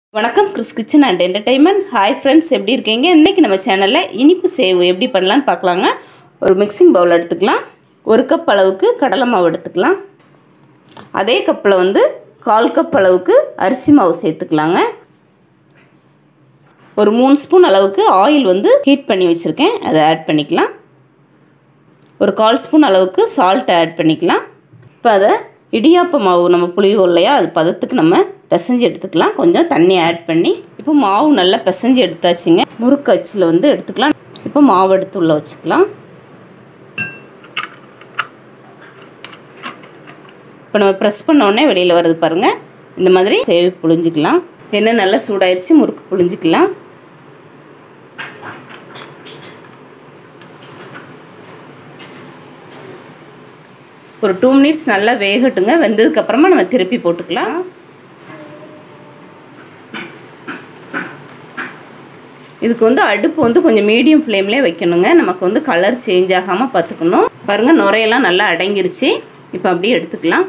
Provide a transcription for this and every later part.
வணக்கம் Chris kitchen and entertainment hi friends எப்படி இருக்கீங்க இன்றைக்கி நம்ம சேனலில் இனிப்பு சேவு எப்படி பண்ணலான்னு பார்க்கலாங்க ஒரு மிக்சிங் பவுல் எடுத்துக்கலாம் ஒரு கப் அளவுக்கு கடலை மாவு எடுத்துக்கலாம் அதே கப்பில் வந்து கால் கப் அளவுக்கு அரிசி மாவு சேர்த்துக்கலாங்க ஒரு மூணு ஸ்பூன் அளவுக்கு ஆயில் வந்து ஹீட் பண்ணி வச்சுருக்கேன் அதை ஆட் பண்ணிக்கலாம் ஒரு கால் ஸ்பூன் அளவுக்கு சால்ட் ஆட் பண்ணிக்கலாம் இப்போ அதை இடியாப்ப மாவு நம்ம புளியோம் இல்லையா அது பதத்துக்கு நம்ம பிசைஞ்சு எடுத்துக்கலாம் கொஞ்சம் தண்ணி ஆட் பண்ணி இப்போ மாவு நல்லா பிசைஞ்சு எடுத்தாச்சுங்க முறுக்கு அச்சில் வந்து எடுத்துக்கலாம் இப்போ மாவு எடுத்து உள்ளே வச்சுக்கலாம் இப்போ நம்ம ப்ரெஸ் பண்ணோடனே வெளியில் வருது பாருங்கள் இந்த மாதிரி சேவி புழிஞ்சிக்கலாம் எண்ணெய் நல்லா சூடாயிருச்சு முறுக்கு புழிஞ்சிக்கலாம் ஒரு டூ மினிட்ஸ் நல்லா வேகட்டுங்க வெந்ததுக்கப்புறமா நம்ம திருப்பி போட்டுக்கலாம் இதுக்கு வந்து அடுப்பு வந்து கொஞ்சம் மீடியம் ஃப்ளேம்லேயே வைக்கணுங்க நமக்கு வந்து கலர் சேஞ்ச் ஆகாமல் பார்த்துக்கணும் பாருங்கள் நுரையெல்லாம் நல்லா அடங்கிருச்சு இப்போ அப்படியே எடுத்துக்கலாம்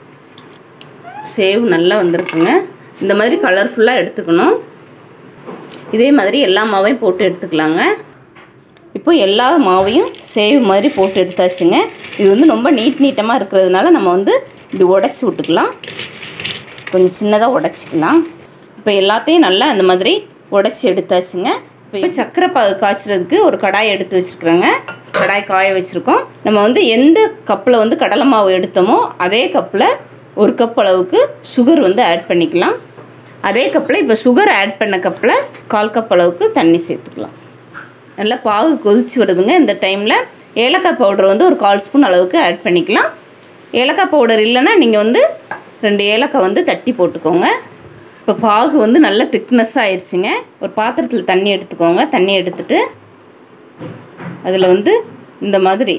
சேவ் நல்லா வந்திருக்குங்க இந்த மாதிரி கலர்ஃபுல்லாக எடுத்துக்கணும் இதே மாதிரி எல்லா மாவையும் போட்டு எடுத்துக்கலாங்க இப்போ எல்லா மாவையும் சேவ் மாதிரி போட்டு எடுத்தாச்சுங்க இது வந்து ரொம்ப நீட் நீட்டமாக இருக்கிறதுனால நம்ம வந்து இப்படி உடச்சி விட்டுக்கலாம் கொஞ்சம் சின்னதாக உடச்சிக்கலாம் இப்போ எல்லாத்தையும் நல்லா அந்த மாதிரி உடச்சி எடுத்தாச்சுங்க இப்போ சக்கரை பாகு காய்ச்சறதுக்கு ஒரு கடாய் எடுத்து வச்சுருக்குறோங்க கடாய் காய வச்சுருக்கோம் நம்ம வந்து எந்த கப்பில் வந்து கடலை மாவு எடுத்தோமோ அதே கப்பில் ஒரு கப் அளவுக்கு சுகர் வந்து ஆட் பண்ணிக்கலாம் அதே கப்பில் இப்போ சுகர் ஆட் பண்ண கப்பில் கால் கப் அளவுக்கு தண்ணி சேர்த்துக்கலாம் நல்லா பாகு கொதிச்சு வருதுங்க இந்த டைமில் ஏலக்காய் பவுடர் வந்து ஒரு கால் ஸ்பூன் அளவுக்கு ஆட் பண்ணிக்கலாம் ஏலக்காய் பவுடர் இல்லைன்னா நீங்கள் வந்து ரெண்டு ஏலக்காய் வந்து தட்டி போட்டுக்கோங்க இப்போ பாகு வந்து நல்ல திக்னஸ்ஸாக ஆயிடுச்சுங்க ஒரு பாத்திரத்தில் தண்ணி எடுத்துக்கோங்க தண்ணி எடுத்துட்டு அதில் வந்து இந்த மாதிரி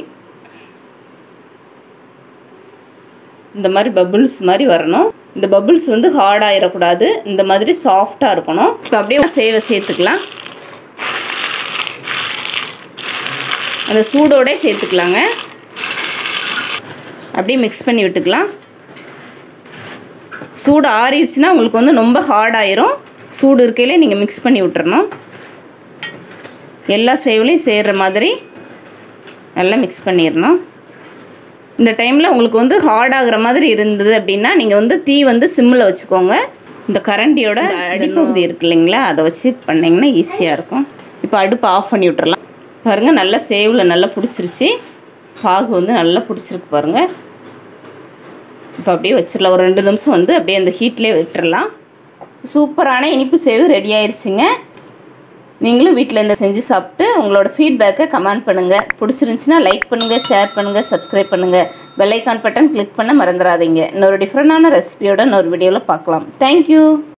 இந்த மாதிரி பபுள்ஸ் மாதிரி வரணும் இந்த பபுள்ஸ் வந்து ஹார்ட் ஆயிடக்கூடாது இந்த மாதிரி சாஃப்டாக இருக்கணும் இப்போ அப்படியே சேவை சேர்த்துக்கலாம் அந்த சூடோடே சேர்த்துக்கலாங்க அப்படியே மிக்ஸ் பண்ணி விட்டுக்கலாம் சூடு ஆறிடுச்சுன்னா உங்களுக்கு வந்து ரொம்ப ஹார்ட் ஆயிரும் சூடு இருக்கையிலே நீங்கள் மிக்ஸ் பண்ணி விட்டுறணும் எல்லா சேவலையும் சேர்கிற மாதிரி நல்லா மிக்ஸ் பண்ணிடணும் இந்த டைமில் உங்களுக்கு வந்து ஹார்ட் ஆகுற மாதிரி இருந்தது அப்படின்னா நீங்கள் வந்து தீ வந்து சிம்மில் வச்சுக்கோங்க இந்த கரண்டியோட அடிப்பகுதி இருக்கு இல்லைங்களா அதை வச்சு பண்ணிங்கன்னா ஈஸியாக இருக்கும் இப்போ அடுப்பு ஆஃப் பண்ணி விட்டுறலாம் பாருங்கள் நல்லா சேவில் நல்லா பிடிச்சிருச்சு பாகு வந்து நல்லா பிடிச்சிருக்கு பாருங்கள் இப்போ அப்படியே வச்சிடலாம் ஒரு ரெண்டு நிமிஷம் வந்து அப்படியே அந்த ஹீட்லேயே விட்டுறலாம் சூப்பரான இனிப்பு சேவு ரெடி ஆயிடுச்சுங்க நீங்களும் வீட்டில் இந்த செஞ்சு சாப்பிட்டு உங்களோட ஃபீட்பேக்கை கமெண்ட் பண்ணுங்கள் பிடிச்சிருந்துச்சின்னா லைக் பண்ணுங்கள் ஷேர் பண்ணுங்கள் சப்ஸ்கிரைப் பண்ணுங்கள் பெல்லைக்கான் பட்டன் கிளிக் பண்ண மறந்துடாதீங்க இன்னொரு டிஃப்ரெண்டான ரெசிபியோட இன்னொரு வீடியோவில் பார்க்கலாம் தேங்க்யூ